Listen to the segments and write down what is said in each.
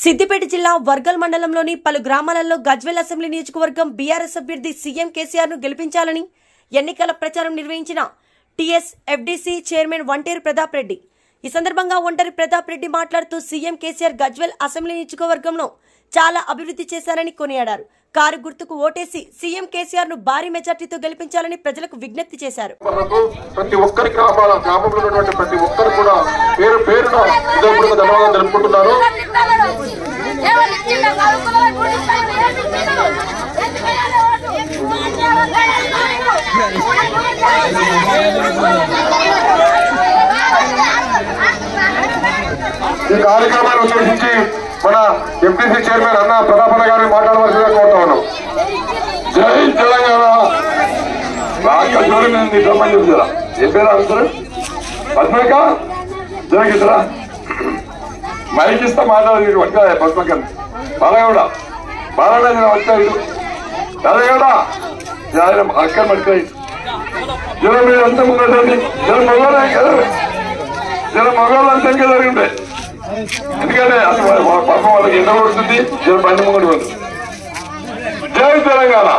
సిద్దిపేట జిల్లా వర్గల్ మండలంలోని పలు గ్రామాలలో గజ్వెల్ అసెంబ్లీ నియోజకవర్గం బీఆర్ఎస్ అభ్యర్థి సీఎం కేసీఆర్ ను గెలిపించాలని ఎన్నికల ప్రచారం నిర్వహించిన TS FDC chairman Vanteru Pratap Reddy ఈ సందర్భంగా ఒంటరి ప్రతాప్ రెడ్డి మాట్లాడుతూ సీఎం కేసీఆర్ గజ్వెల్ అసెంబ్లీ నియోజకవర్గంలో చాలా అభివృద్ధి చేశారని కొనియాడారు కారు గుర్తుకు ఓటేసి సీఎం కేసీఆర్ ను భారీ మెజార్టీతో గెలిపించాలని ప్రజలకు విజ్ఞప్తి చేశారు మనకు ప్రతి ఒక్కరి గ్రామాల గ్రామంలో ఉన్నటువంటి ప్రతి ఒక్కరు కూడా పేరు పేరున హృదయపూర్వక ధన్యవాదాలు తెలుపుకుంటున్నాను ఈ కార్యక్రమాన్ని ఉద్దేశించి మన ఎంపీసీ చైర్మన్ అన్న ప్రతాపన్న గారిని మాట్లాడవలసిందిగా కోరుతా ఉన్నాం జై తెలంగాణ బాగా చూడండి నేను నీతో పని చెప్తారా ఏ పేరు అందరు పద్మక జరగిద్దరా మైక్ ఇస్తా మాట్లాడాలి మీరు వచ్చా పద్మకన్ బాలగౌడ బాలగౌడ నేను వచ్చా ఇటు బాలగౌడ ఆయన అక్కడ మట్టుకాయి జర మీరు అంతా ముందండి జర మగవాళ్ళే కదా జర మగవాళ్ళు అంతా ఇంకా జరిగిండే ఎందుకంటే అసలు వాళ్ళ- వాళ్ళ పాపం వాళ్ళకి ఎండ కొడుతుంది జర బండి ముంగడు పోతుంది జై తెలంగాణ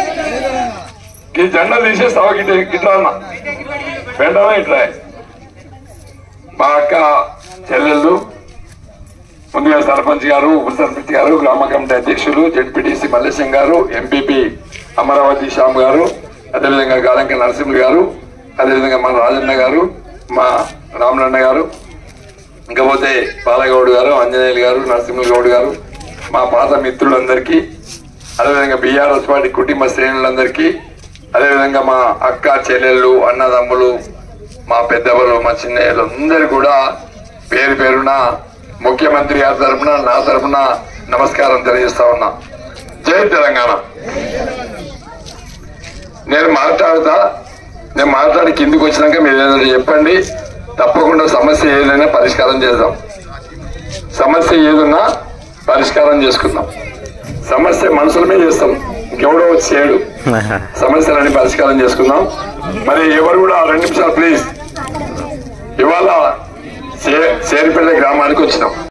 ఈ జెండా తీసేస్తావా గిట్ట గిట్లా అన్న వెంటనే ఇట్లా మా అక్క చెల్లెళ్ళు ముందుగా సర్పంచ్ గారు ఉప సర్పంచ్ గారు గ్రామ కమిటీ అధ్యక్షులు జడ్పీటీసీ మల్లేశం గారు ఎంపీపీ అమరావతి శ్యామ్ గారు అదేవిధంగా గాలంక నరసింహులు గారు అదేవిధంగా మన రాజన్న గారు మా రామలన్న గారు ఇంకపోతే బాలగౌడ్ గారు ఆంజనేయులు గారు నరసింహులు గౌడ్ గారు మా పాత మిత్రులందరికీ అదేవిధంగా బీఆర్ఎస్ పార్టీ కుటుంబ శ్రేణులందరికీ అదేవిధంగా మా అక్క చెల్లెళ్ళు అన్నదమ్ములు మా పెద్దవాళ్ళు మా చిన్నయ్యలు అందరు కూడా పేరు పేరున ముఖ్యమంత్రి గారి తరఫున నా తరఫున నమస్కారం తెలియజేస్తా ఉన్నా జై తెలంగాణ నేను మాట్లాడతా నేను మాట్లాడి కిందికి వచ్చినాక మీరు ఏదైనా చెప్పండి తప్పకుండా సమస్య ఏదైనా పరిష్కారం చేద్దాం సమస్య ఏదన్నా పరిష్కారం చేసుకుందాం సమస్య మనుషులమే చేస్తాం ఇంకెవడో వచ్చి చేయడు సమస్యలన్నీ పరిష్కారం చేసుకుందాం మరి ఎవరు కూడా రెండు నిమిషాలు ప్లీజ్ ఇవాళ చే- చేరిపల్లి గ్రామానికి వచ్చినాం